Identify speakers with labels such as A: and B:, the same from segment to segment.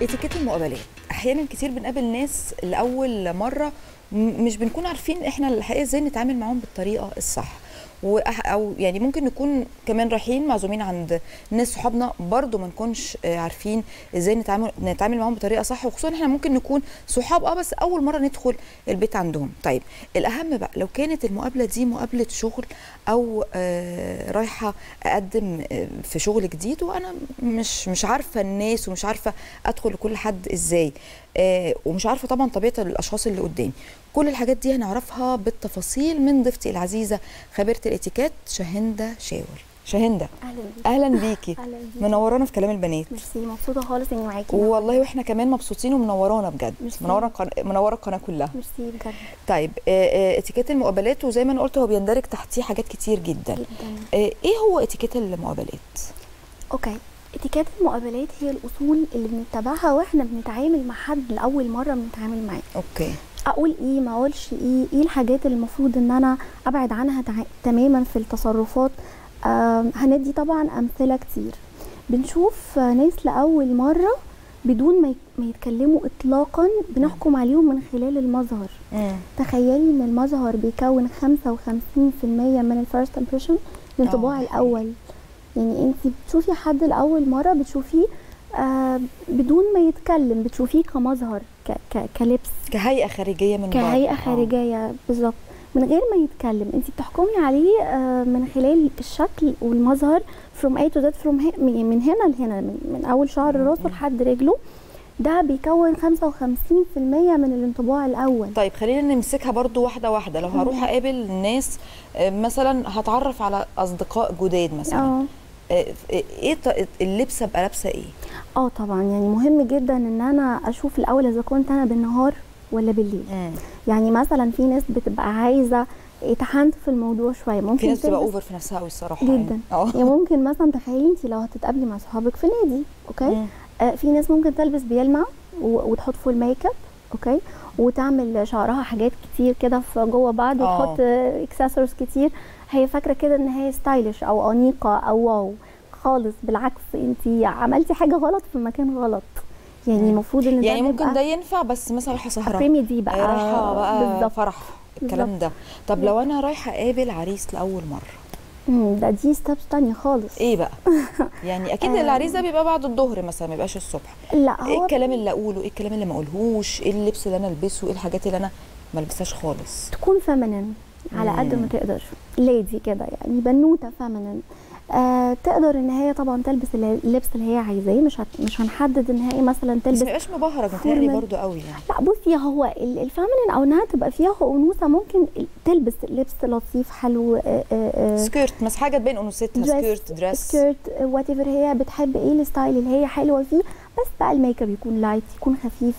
A: اتيكيت المقابلات احيانا كتير بنقابل ناس لاول مره م- مش بنكون عارفين احنا الحقيقه ازاي نتعامل معاهم بالطريقه الصح وأح- او يعني ممكن نكون كمان رايحين معزومين عند ناس صحابنا برضو ما نكونش آه، عارفين ازاي نتعامل نتعامل معاهم بطريقه صح وخصوصا احنا ممكن نكون صحاب اه بس اول مره ندخل البيت عندهم طيب الاهم بقى لو كانت المقابله دي مقابله شغل او آه، رايحه اقدم آه، في شغل جديد وانا مش مش عارفه الناس ومش عارفه ادخل لكل حد ازاي آه، ومش عارفه طبعا طبيعه الاشخاص اللي قدامي كل الحاجات دي هنعرفها بالتفاصيل من ضيفتي العزيزه خبيره الاتيكيت شاهنده شاور شاهنده
B: اهلا بيك
A: اهلا بيكي
B: اهلا بيك
A: منورانا في كلام البنات
B: ميرسي مبسوطه خالص اني معاكي
A: والله واحنا كمان مبسوطين ومنورانا بجد
B: ميرسي.
A: منوره القن- منوره القناه كلها
B: ميرسي بجد
A: طيب آه، آه، اتيكيت المقابلات وزي ما انا قلت هو بيندرج تحتيه حاجات كتير جدا
B: جدا
A: آه، ايه هو اتيكيت المقابلات
B: اوكي اتيكيت المقابلات هي الاصول اللي بنتبعها واحنا بنتعامل مع حد لاول مره بنتعامل معاه
A: اوكي
B: اقول ايه ما اقولش ايه ايه الحاجات اللي المفروض ان انا ابعد عنها تع... تماما في التصرفات آم، هندي طبعا امثله كتير بنشوف آه، ناس لاول مره بدون ما يت- ما يتكلموا اطلاقا بنحكم عليهم من خلال المظهر
A: مم.
B: تخيلي ان المظهر بيكون 55% من الفيرست امبريشن الانطباع
A: آه،
B: الاول يعني انت بتشوفي حد لاول مره بتشوفيه آه بدون ما يتكلم بتشوفيه كمظهر ك ك كلبس
A: كهيئه خارجيه من بره
B: كهيئه
A: آه.
B: خارجيه بالظبط من غير ما يتكلم انت بتحكمي عليه آه من خلال الشكل والمظهر from A to Z from he- من من هنا لهنا من, من اول شعر
A: مم.
B: راسه لحد رجله ده بيكون 55% من الانطباع الاول
A: طيب خلينا نمسكها برضو واحده واحده لو هروح اقابل ناس آه، مثلا هتعرف على اصدقاء جداد مثلا
B: اه
A: آه، ايه ط- اللبس ابقى لابسه ايه
B: اه طبعا يعني مهم جدا ان انا اشوف الاول اذا كنت انا بالنهار ولا بالليل
A: مم.
B: يعني مثلا في ناس بتبقى عايزه تحنت في الموضوع شويه ممكن
A: في ناس بتبقى
B: تلبس-
A: اوفر في نفسها قوي الصراحه
B: جدا
A: يعني. اه
B: يعني ممكن مثلا تخيلي انت لو هتتقابلي مع صحابك في نادي اوكي
A: مم.
B: آه في ناس ممكن تلبس بيلمع و- وتحط فول ميك اب اوكي وتعمل شعرها حاجات كتير كده في جوه بعض
A: آه.
B: وتحط اكسسوارز كتير هي فاكره كده ان هي ستايلش او انيقه او واو خالص بالعكس انت عملتي حاجه غلط في مكان غلط يعني
A: مم.
B: المفروض ان
A: يعني
B: ده
A: ممكن
B: بيبقى
A: ده ينفع بس مثلا رايحه سهره
B: بريمي دي بقى
A: آه، رايحه بقى
B: بالظبط
A: فرح الكلام ده طب لو انا رايحه اقابل عريس لاول مره
B: مم، ده دي ستبس تانية خالص
A: ايه بقى يعني اكيد
B: آه.
A: العريس ده بيبقى بعد الظهر مثلا ما يبقاش الصبح
B: لا
A: ايه
B: هو
A: الكلام اللي اقوله ايه الكلام اللي ما اقولهوش ايه اللبس اللي انا البسه ايه الحاجات اللي انا ما البسهاش خالص
B: تكون فيمينين على قد
A: مم.
B: ما تقدر ليدي كده يعني بنوته فيمينين آه تقدر ان هي طبعا تلبس اللي- اللبس اللي هي عايزاه مش هت... مش هنحدد ان هي مثلا
A: بس
B: تلبس
A: ما يبقاش مبهرج متهيألي
B: فورمال.
A: برضو قوي يعني
B: لا بصي هو ال- الفيمينين او انها تبقى فيها انوثه ممكن ال- تلبس لبس لطيف حلو آه آه آه
A: سكيرت بس حاجه تبين انوثتها
B: دريس،
A: سكيرت دريس
B: سكيرت وات ايفر هي بتحب ايه الستايل اللي هي حلوه فيه بس بقى الميك اب يكون لايت يكون خفيف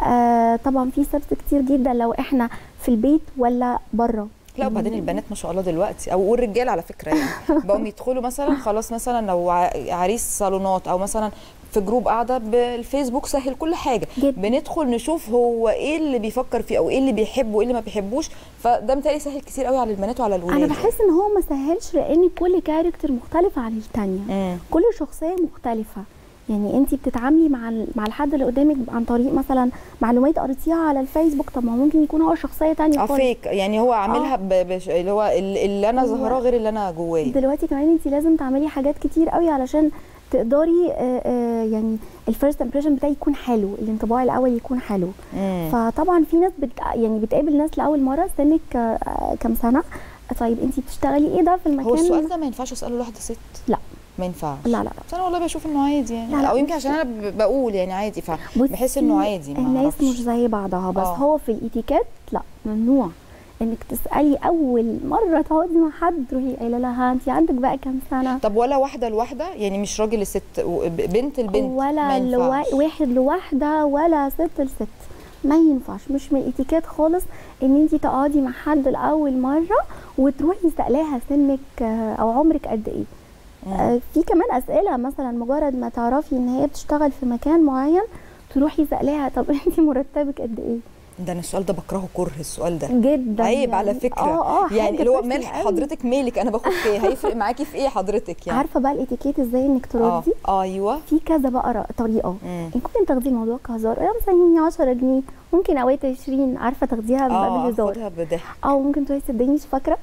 B: آه طبعا في ستبس كتير جدا لو احنا في البيت ولا بره
A: لا وبعدين البنات ما شاء الله دلوقتي او والرجال على فكره يعني بقوا يدخلوا مثلا خلاص مثلا لو ع- عريس صالونات او مثلا في جروب قاعده بالفيسبوك سهل كل حاجه
B: جدا.
A: بندخل نشوف هو ايه اللي بيفكر فيه او ايه اللي بيحبه وايه اللي ما بيحبوش فده متهيألي سهل كتير قوي على البنات وعلى الولاد
B: انا بحس ان هو ما سهلش لان كل كاركتر مختلفه عن التانية
A: مم.
B: كل شخصيه مختلفه يعني انت بتتعاملي مع ال- مع الحد اللي قدامك عن طريق مثلا معلومات قريتيها على الفيسبوك طب ما هو ممكن يكون هو شخصيه تانية
A: اه
B: خالص
A: فيك يعني هو عاملها ب... بش... اللي هو ال- اللي انا
B: هو-
A: ظاهراه غير اللي انا جواه
B: دلوقتي كمان انت لازم تعملي حاجات كتير قوي علشان تقدري آه، آه، يعني الفيرست امبريشن بتاعي يكون حلو الانطباع الاول يكون حلو
A: مم.
B: فطبعا في ناس بت يعني بتقابل ناس لاول مره سنك آه، كام سنه طيب انت بتشتغلي ايه ده في المكان
A: هو السؤال ده ما ينفعش اساله لواحده ست
B: لا.
A: ما ينفعش
B: لا لا لا
A: بس انا والله بشوف انه عادي يعني
B: لا، لا،
A: او يمكن
B: مش-
A: عشان انا ب- بقول يعني عادي
B: بصي،
A: فبحس انه عادي ما
B: الناس
A: أعرفش.
B: مش زي بعضها بس
A: آه.
B: هو في الاتيكيت لا ممنوع انك تسالي اول مره تقعدي مع حد تروحي قايله لها انت عندك بقى كام سنه
A: طب ولا واحده لواحده يعني مش راجل لست و- ب- بنت لبنت ما
B: ولا
A: ينفعش.
B: لوا... واحد لواحده ولا ست لست ما ينفعش مش من الاتيكيت خالص ان انت تقعدي مع حد لاول مره وتروحي سألاها سنك آه، او عمرك قد ايه
A: مم.
B: آه، في كمان اسئله مثلا مجرد ما تعرفي ان هي بتشتغل في مكان معين تروحي سألاها طب انت مرتبك قد ايه
A: ده انا السؤال ده بكرهه كره السؤال ده
B: جدا
A: عيب على
B: يعني.
A: فكره
B: اه اه
A: يعني
B: حاجة
A: اللي هو
B: personal
A: مال
B: قوي.
A: حضرتك مالك انا باخد في ايه هيفرق معاكي في ايه حضرتك يعني
B: عارفه بقى الاتيكيت ازاي انك
A: اه
B: تردي
A: ايوه
B: في كذا بقى ر- طريقه
A: مم.
B: ان كنت تاخدي الموضوع كهزار يا مثلا 10 جنيه ممكن اوقات 20 عارفه تاخديها من باب
A: اه
B: الهزار
A: خدها بضحك
B: او ممكن تقولي صدقيني مش فاكره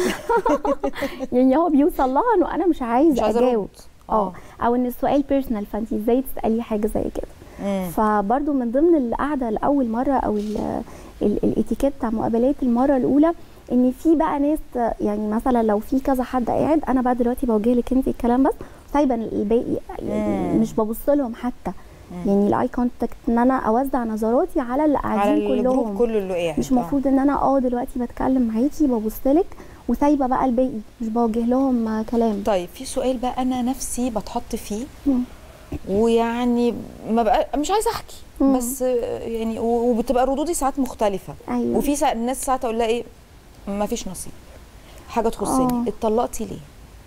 B: يعني هو بيوصل لها انه انا مش عايز
A: مش عايزه
B: اجاوب
A: ارد
B: اه او ان السؤال بيرسونال فانت ازاي تسالي حاجه زي كده
A: مم.
B: فبرضو من ضمن القعده لاول مره او ال- ال- الاتيكيت بتاع مقابلات المره الاولى ان في بقى ناس يعني مثلا لو في كذا حد قاعد انا بقى دلوقتي بوجه لك انت الكلام بس سايبه الباقي يعني
A: مم.
B: مش ببص لهم حتى
A: مم.
B: يعني الاي كونتاكت ان انا اوزع نظراتي على اللي
A: على
B: قاعدين
A: الجروب
B: كلهم
A: كله اللي قاعد
B: مش
A: آه.
B: المفروض ان انا اه دلوقتي بتكلم معاكي ببص لك وسايبه بقى الباقي مش بوجه لهم آه، كلام
A: طيب في سؤال بقى انا نفسي بتحط فيه
B: مم.
A: ويعني ما بقى مش عايزه احكي
B: مم.
A: بس آه، يعني و- وبتبقى ردودي ساعات مختلفه
B: ايوه
A: وفي ساعات الناس ساعات اقول لها ايه ما فيش نصيب حاجه تخصني
B: آه.
A: اتطلقتي ليه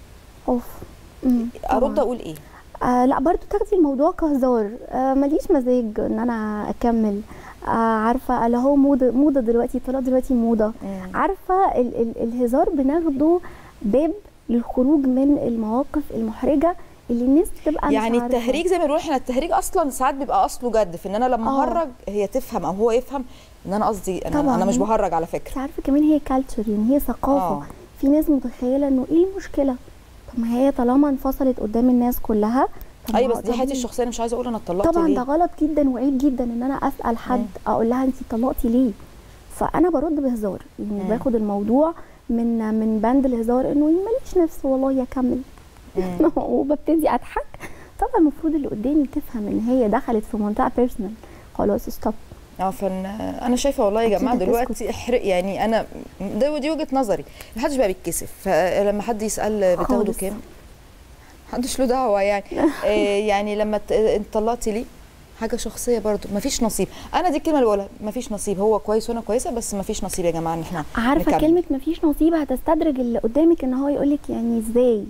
B: اوف مم.
A: ارد
B: طبعاً.
A: اقول ايه
B: آه لا برضو تاخدي الموضوع كهزار آه ماليش مزاج ان انا اكمل آه عارفه اللي هو موضه موضه دلوقتي طلع دلوقتي موضه
A: مم.
B: عارفه ال ال الهزار بناخده باب للخروج من المواقف المحرجه اللي الناس بتبقى مش
A: يعني
B: عارفة.
A: التهريج زي ما بنقول احنا التهريج اصلا ساعات بيبقى اصله جد في ان انا لما
B: آه.
A: اهرج هي تفهم او هو يفهم ان انا قصدي انا
B: طبعاً.
A: انا مش بهرج على فكره
B: انت عارفه كمان هي كالتشر يعني هي ثقافه
A: آه.
B: في ناس متخيله انه ايه المشكله طب ما هي طالما انفصلت قدام الناس كلها طب
A: ايوه
B: ما
A: بس دي حياتي
B: طبيعي.
A: الشخصيه انا مش عايزه اقول انا اتطلقت
B: طبعا
A: ليه
B: ده غلط جدا وعيب جدا ان انا اسال حد
A: مم.
B: اقول لها انت طلقتي ليه فانا برد بهزار يعني
A: مم.
B: باخد الموضوع من من بند الهزار انه ماليش نفس والله اكمل
A: مم.
B: وببتدي اضحك طبعا المفروض اللي قدامي تفهم ان هي دخلت في منطقه بيرسونال خلاص ستوب
A: اه فن انا شايفه والله يا
B: أكيد
A: جماعه
B: هتسكت.
A: دلوقتي احرق يعني انا ده دي وجهه نظري محدش بقى بيتكسف فلما حد يسال بتاخده
B: خالص.
A: كام محدش له دعوه يعني آه يعني لما ت- اتطلقتي ليه حاجه شخصيه برضو مفيش نصيب انا دي الكلمه اللي بقولها مفيش نصيب هو كويس وانا كويسه بس مفيش نصيب يا جماعه ان احنا
B: عارفه
A: نكمل.
B: كلمه مفيش نصيب هتستدرج اللي قدامك ان هو يقول لك يعني ازاي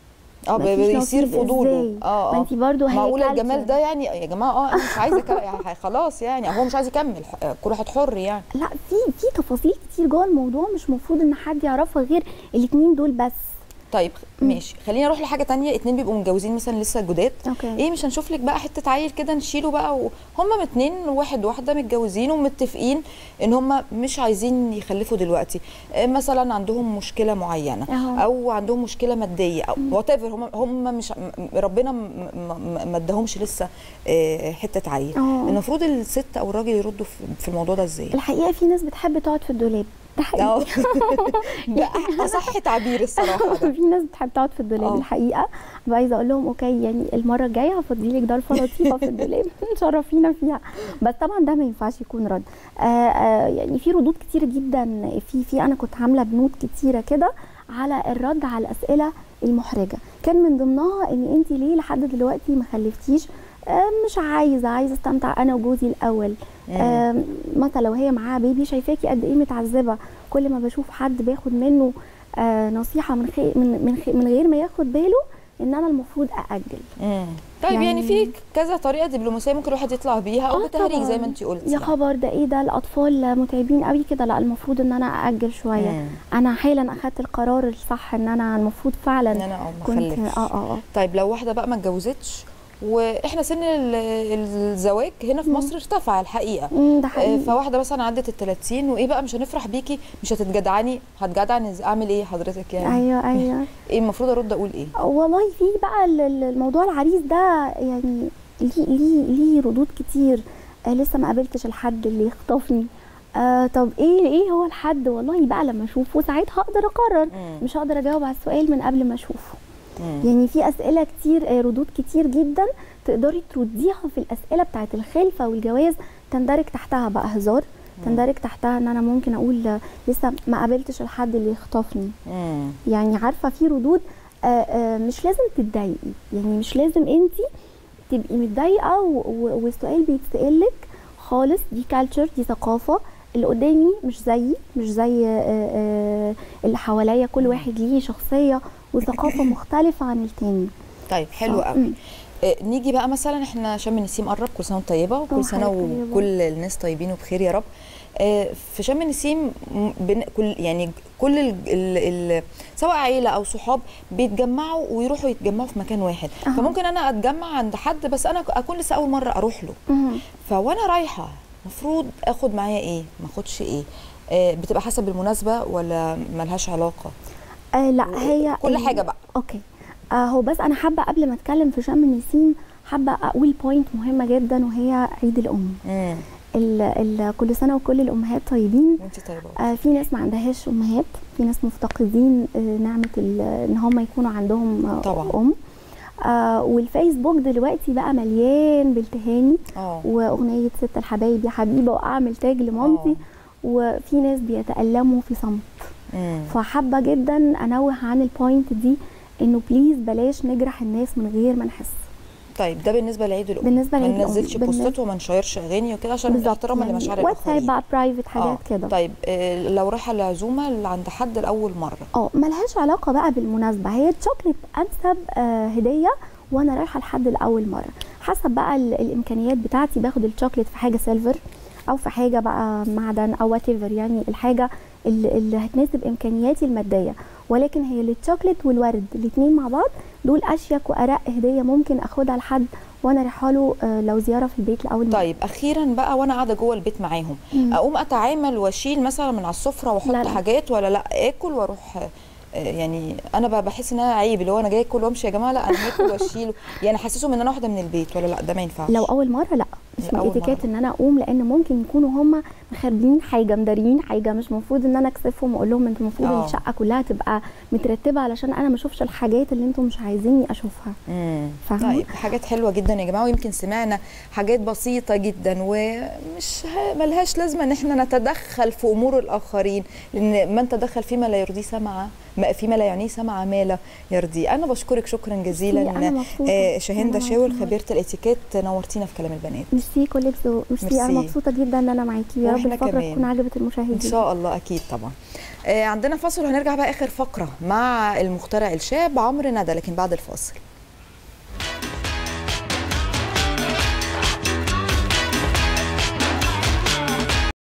A: اه ب-
B: مفيش
A: بيصير
B: نصيب
A: فضوله
B: إزاي؟
A: اه
B: ما
A: اه
B: انت برضو هي
A: معقوله الجمال
B: culture.
A: ده يعني يا جماعه اه انا مش عايزه أكمل، يعني خلاص يعني هو مش عايز يكمل ح- كل واحد حر يعني
B: لا في في تفاصيل كتير جوه الموضوع مش المفروض ان حد يعرفها غير الاتنين دول بس
A: طيب ماشي خلينا نروح لحاجه تانية اتنين بيبقوا متجوزين مثلا لسه جداد
B: اوكي
A: ايه مش هنشوف لك بقى حته عيل كده نشيله بقى وهم اتنين واحد واحده متجوزين ومتفقين ان هم مش عايزين يخلفوا دلوقتي إيه مثلا عندهم مشكله معينه
B: أهو.
A: او عندهم مشكله ماديه او وات ايفر هم هم مش م- ربنا م- م- ما اداهمش لسه إيه، حته عيل
B: أهو.
A: المفروض الست او الراجل يردوا في- في الموضوع ده ازاي؟
B: الحقيقه في ناس بتحب تقعد في الدولاب ده حقيقي
A: اه ده اصح تعبير الصراحه ده
B: في ناس بتحب تقعد في الدولاب
A: آه.
B: الحقيقه ببقى عايزه اقول لهم اوكي يعني المره الجايه هفضي لك ضرفه لطيفه في الدولاب شرفينا فيها بس طبعا ده ما ينفعش يكون رد آه آه يعني في ردود كتير جدا في في انا كنت عامله بنود كتيره كده على الرد على الاسئله المحرجه كان من ضمنها ان انت ليه لحد دلوقتي ما خلفتيش آه مش عايزه عايزه استمتع انا وجوزي الاول آه مثلا لو هي معاها بيبي شايفاكي قد ايه متعذبه كل ما بشوف حد باخد منه آه نصيحه من خي من من, خي من غير ما ياخد باله ان انا المفروض ااجل
A: مم. طيب يعني,
B: يعني-
A: في كذا طريقه دبلوماسيه ممكن الواحد يطلع بيها او
B: آه
A: بتهريج زي
B: طبعاً.
A: ما انت قلتي
B: يا خبر ده ايه ده الاطفال متعبين قوي كده لا المفروض ان انا ااجل شويه
A: مم.
B: انا حالا اخدت القرار الصح ان انا المفروض فعلا
A: ان انا اه ما
B: كنت
A: اخلفش
B: اه اه اه
A: طيب لو واحده بقى ما اتجوزتش واحنا سن ال- الزواج هنا في
B: مم.
A: مصر ارتفع الحقيقه
B: مم، ده
A: آه،
B: حقيقي
A: فواحده مثلا عدت ال 30 وايه بقى مش هنفرح بيكي مش هتتجدعني هتجدعني إز- اعمل ايه حضرتك يعني
B: ايوه ايوه
A: ايه المفروض ارد اقول ايه
B: والله في بقى ال- ال- الموضوع العريس ده يعني ليه ليه ليه ردود كتير آه لسه ما قابلتش الحد اللي يخطفني آه طب ايه ايه هو الحد والله بقى لما اشوفه ساعتها اقدر اقرر
A: مم.
B: مش هقدر اجاوب على السؤال من قبل ما اشوفه
A: مم.
B: يعني في اسئله كتير آه، ردود كتير جدا تقدري ترديها في الاسئله بتاعت الخلفه والجواز تندرج تحتها بقى هزار تندرج تحتها ان انا ممكن اقول آه، لسه ما قابلتش الحد اللي يخطفني
A: مم.
B: يعني عارفه في ردود آه، آه، مش لازم تتضايقي يعني مش لازم انت تبقي متضايقه و- و- والسؤال بيتسال لك خالص دي كالتشر دي ثقافه اللي قدامي مش زيي مش زي آه، آه، اللي حواليا كل واحد ليه شخصيه وثقافه مختلفه عن التاني
A: طيب حلو
B: ف-
A: قوي
B: مم.
A: آه، نيجي بقى مثلا احنا شم النسيم قرب كل سنه وانت طيبه وكل
B: آه،
A: سنه
B: حضرتك طيبة.
A: وكل الناس طيبين وبخير يا رب آه، في شم النسيم م- بن- كل يعني كل ال ال ال سواء عيله او صحاب بيتجمعوا ويروحوا يتجمعوا في مكان واحد
B: أها.
A: فممكن انا اتجمع عند حد بس انا اكون لسه اول مره اروح له
B: مهم.
A: فوانا رايحه المفروض اخد معايا ايه ما اخدش ايه آه، بتبقى حسب المناسبه ولا ملهاش علاقه
B: آه لا هي
A: كل
B: ال-
A: حاجه بقى
B: اوكي آه هو بس انا حابه قبل ما اتكلم في شم النسيم حابه اقول بوينت مهمه جدا وهي عيد الام
A: امم
B: ال ال كل سنه وكل الامهات طيبين
A: وانت طيبه
B: آه في ناس ما عندهاش امهات في ناس مفتقدين آه نعمه ال- ان هم يكونوا عندهم آه
A: طبعا.
B: ام آه والفيسبوك دلوقتي بقى مليان بالتهاني
A: اه
B: واغنيه ست الحبايب يا حبيبه واعمل تاج لمامتي وفي ناس بيتألموا في صمت
A: امم
B: فحابه جدا انوه عن البوينت دي انه بليز بلاش نجرح الناس من غير ما نحس
A: طيب ده بالنسبه لعيد الام
B: بالنسبة
A: ما
B: لعيد الأم.
A: ننزلش
B: بالنسبة-
A: بوستات وما نشيرش اغاني وكده عشان احتراما
B: يعني
A: لمشاعر
B: واتساب
A: الاخرين
B: بقى برايفت حاجات
A: آه.
B: كده
A: طيب آه، لو رايحه العزومه اللي عند حد لاول مره
B: اه ملهاش علاقه بقى بالمناسبه هي الشوكليت انسب آه هديه وانا رايحه لحد لاول مره حسب بقى ال- الامكانيات بتاعتي باخد الشوكليت في حاجه سيلفر او في حاجه بقى معدن او وات يعني الحاجه اللي, اللي هتناسب امكانياتي الماديه ولكن هي الشوكليت والورد الاثنين مع بعض دول اشيك وارق هديه ممكن اخدها لحد وانا رايحه له آه لو زياره في البيت لاول مره
A: طيب اخيرا بقى وانا قاعده جوه البيت معاهم
B: مم.
A: اقوم اتعامل واشيل مثلا من على السفره واحط
B: لا لا.
A: حاجات ولا لا اكل واروح آه، يعني انا بقى بحس انها عيب اللي هو انا جاي اكل وامشي يا جماعه لا انا هاكل واشيل يعني احسسهم ان انا واحده من البيت ولا لا ده ما ينفعش
B: لو اول مره لا مش من
A: لأول
B: اتيكيت
A: مرة.
B: ان انا اقوم لان ممكن يكونوا هم مخبيين حاجه مداريين حاجه مش المفروض ان انا اكسفهم واقول لهم انتوا المفروض
A: آه.
B: الشقه كلها تبقى مترتبه علشان انا ما اشوفش الحاجات اللي انتم مش عايزيني اشوفها
A: امم
B: فاهمة؟
A: طيب حاجات حلوه جدا يا جماعه ويمكن سمعنا حاجات بسيطه جدا ومش ه- ملهاش لازمه ان احنا نتدخل في امور الاخرين لان من تدخل فيما لا يرضيه سمع ما فيما لا يعنيه سمع ما لا يرضيه انا بشكرك شكرا جزيلا
B: أنا مبسوطة.
A: آه، شاهين
B: أنا
A: دشاور
B: معاكي.
A: خبيره الاتيكيت نورتينا في كلام البنات
B: ميرسي كلك ذوق ميرسي انا
A: ميرسي.
B: مبسوطه جدا ان انا معاكي يا رب
A: وإحنا
B: الفقره
A: كمان.
B: تكون عجبت المشاهدين
A: ان شاء الله اكيد طبعا آه، عندنا فاصل وهنرجع بقى اخر فقره مع المخترع الشاب عمرو ندى لكن بعد الفاصل